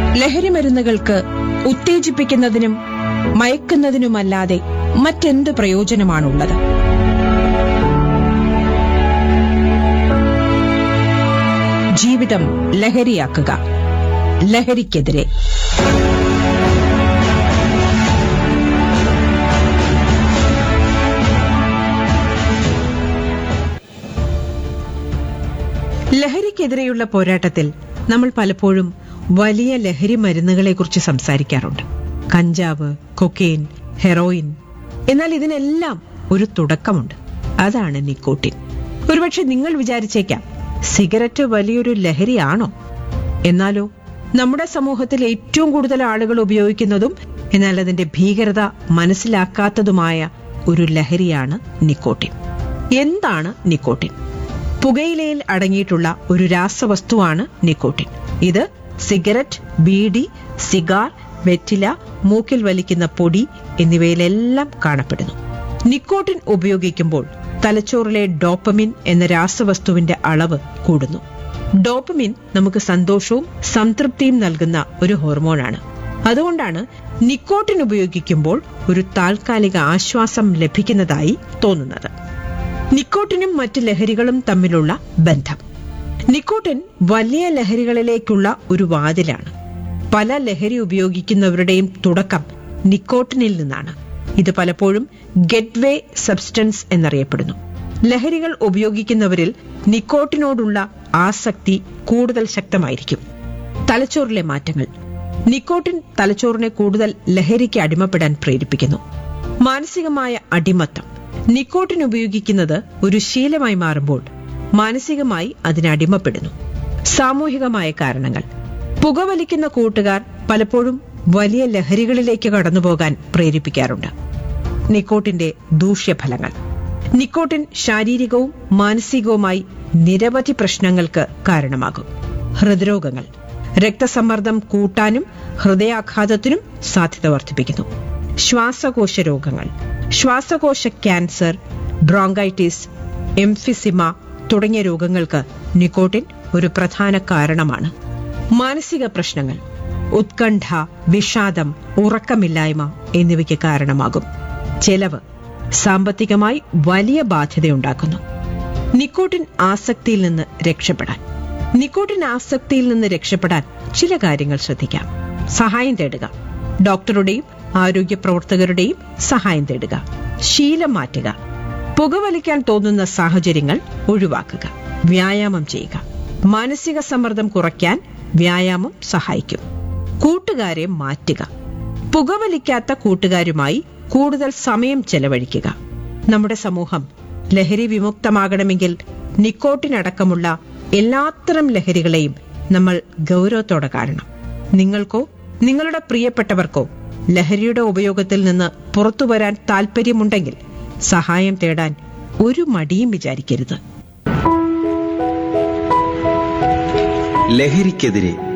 ലഹരിമരുന്നുകൾക്ക് ഉത്തേജിപ്പിക്കുന്നതിനും മയക്കുന്നതിനുമല്ലാതെ മറ്റെന്ത് പ്രയോജനമാണുള്ളത് ജീവിതം ലഹരിയാക്കുക ലഹരിക്കെതിരെ ലഹരിക്കെതിരെയുള്ള പോരാട്ടത്തിൽ നമ്മൾ പലപ്പോഴും വലിയ ലഹരി മരുന്നുകളെക്കുറിച്ച് സംസാരിക്കാറുണ്ട് കഞ്ചാവ് കൊക്കെയിൻ ഹെറോയിൻ എന്നാൽ ഇതിനെല്ലാം ഒരു തുടക്കമുണ്ട് അതാണ് നിക്കോട്ടിൻ ഒരുപക്ഷെ നിങ്ങൾ വിചാരിച്ചേക്കാം സിഗരറ്റ് വലിയൊരു ലഹരിയാണോ എന്നാലോ നമ്മുടെ സമൂഹത്തിൽ ഏറ്റവും കൂടുതൽ ആളുകൾ ഉപയോഗിക്കുന്നതും എന്നാൽ അതിന്റെ ഭീകരത മനസ്സിലാക്കാത്തതുമായ ഒരു ലഹരിയാണ് നിക്കോട്ടിൻ എന്താണ് നിക്കോട്ടിൻ പുകയിലയിൽ അടങ്ങിയിട്ടുള്ള ഒരു രാസവസ്തുവാണ് നിക്കോട്ടിൻ ഇത് സിഗരറ്റ് ബീഡി സിഗാർ വെറ്റില മൂക്കിൽ വലിക്കുന്ന പൊടി എന്നിവയിലെല്ലാം കാണപ്പെടുന്നു നിക്കോട്ടിൻ ഉപയോഗിക്കുമ്പോൾ തലച്ചോറിലെ ഡോപ്പമിൻ എന്ന രാസവസ്തുവിന്റെ അളവ് കൂടുന്നു ഡോപ്പമിൻ നമുക്ക് സന്തോഷവും സംതൃപ്തിയും നൽകുന്ന ഒരു ഹോർമോണാണ് അതുകൊണ്ടാണ് നിക്കോട്ടിൻ ഉപയോഗിക്കുമ്പോൾ ഒരു താൽക്കാലിക ആശ്വാസം ലഭിക്കുന്നതായി തോന്നുന്നത് നിക്കോട്ടിനും മറ്റ് ലഹരികളും തമ്മിലുള്ള ബന്ധം നിക്കോട്ടിൻ വലിയ ലഹരികളിലേക്കുള്ള ഒരു വാതിലാണ് പല ലഹരി ഉപയോഗിക്കുന്നവരുടെയും തുടക്കം നിക്കോട്ടിനിൽ നിന്നാണ് ഇത് പലപ്പോഴും ഗെറ്റ്വേ സബ്സ്റ്റൻസ് എന്നറിയപ്പെടുന്നു ലഹരികൾ ഉപയോഗിക്കുന്നവരിൽ നിക്കോട്ടിനോടുള്ള ആസക്തി കൂടുതൽ ശക്തമായിരിക്കും തലച്ചോറിലെ മാറ്റങ്ങൾ നിക്കോട്ടിൻ തലച്ചോറിനെ കൂടുതൽ ലഹരിക്ക് അടിമപ്പെടാൻ പ്രേരിപ്പിക്കുന്നു മാനസികമായ അടിമത്തം നിക്കോട്ടിൻ ഉപയോഗിക്കുന്നത് ഒരു ശീലമായി മാറുമ്പോൾ മാനസികമായി അതിന് അടിമപ്പെടുന്നു സാമൂഹികമായ കാരണങ്ങൾ പുകവലിക്കുന്ന കൂട്ടുകാർ പലപ്പോഴും വലിയ ലഹരികളിലേക്ക് കടന്നുപോകാൻ പ്രേരിപ്പിക്കാറുണ്ട് നിക്കോട്ടിന്റെ ദൂഷ്യഫലങ്ങൾ നിക്കോട്ടിൻ ശാരീരികവും മാനസികവുമായി നിരവധി പ്രശ്നങ്ങൾക്ക് കാരണമാകും ഹൃദ്രോഗങ്ങൾ രക്തസമ്മർദ്ദം കൂട്ടാനും ഹൃദയാഘാതത്തിനും സാധ്യത വർദ്ധിപ്പിക്കുന്നു ശ്വാസകോശ രോഗങ്ങൾ ശ്വാസകോശ ക്യാൻസർ ബ്രോങ്കൈറ്റിസ് എംഫിസിമ തുടങ്ങിയ രോഗങ്ങൾക്ക് നിക്കോട്ടിൻ ഒരു പ്രധാന കാരണമാണ് മാനസിക പ്രശ്നങ്ങൾ ഉത്കണ്ഠ വിഷാദം ഉറക്കമില്ലായ്മ എന്നിവയ്ക്ക് കാരണമാകും ചെലവ് സാമ്പത്തികമായി വലിയ ബാധ്യതയുണ്ടാക്കുന്നു നിക്കോട്ടിൻ ആസക്തിയിൽ നിന്ന് രക്ഷപ്പെടാൻ നിക്കോട്ടിൻ ആസക്തിയിൽ നിന്ന് രക്ഷപ്പെടാൻ ചില കാര്യങ്ങൾ ശ്രദ്ധിക്കാം സഹായം തേടുക ഡോക്ടറുടെയും ആരോഗ്യ പ്രവർത്തകരുടെയും സഹായം തേടുക ശീലം മാറ്റുക പുകവലിക്കാൻ തോന്നുന്ന സാഹചര്യങ്ങൾ ഒഴിവാക്കുക വ്യായാമം ചെയ്യുക മാനസിക സമ്മർദ്ദം കുറയ്ക്കാൻ വ്യായാമം സഹായിക്കും കൂട്ടുകാരെ മാറ്റുക പുകവലിക്കാത്ത കൂട്ടുകാരുമായി കൂടുതൽ സമയം ചെലവഴിക്കുക നമ്മുടെ സമൂഹം ലഹരി വിമുക്തമാകണമെങ്കിൽ നിക്കോട്ടിനടക്കമുള്ള എല്ലാത്തരം ലഹരികളെയും നമ്മൾ ഗൗരവത്തോടെ കാണണം നിങ്ങൾക്കോ നിങ്ങളുടെ പ്രിയപ്പെട്ടവർക്കോ ലഹരിയുടെ ഉപയോഗത്തിൽ നിന്ന് പുറത്തു വരാൻ താല്പര്യമുണ്ടെങ്കിൽ സഹായം തേടാൻ ഒരു മടിയും വിചാരിക്കരുത് ലഹരിക്കെതിരെ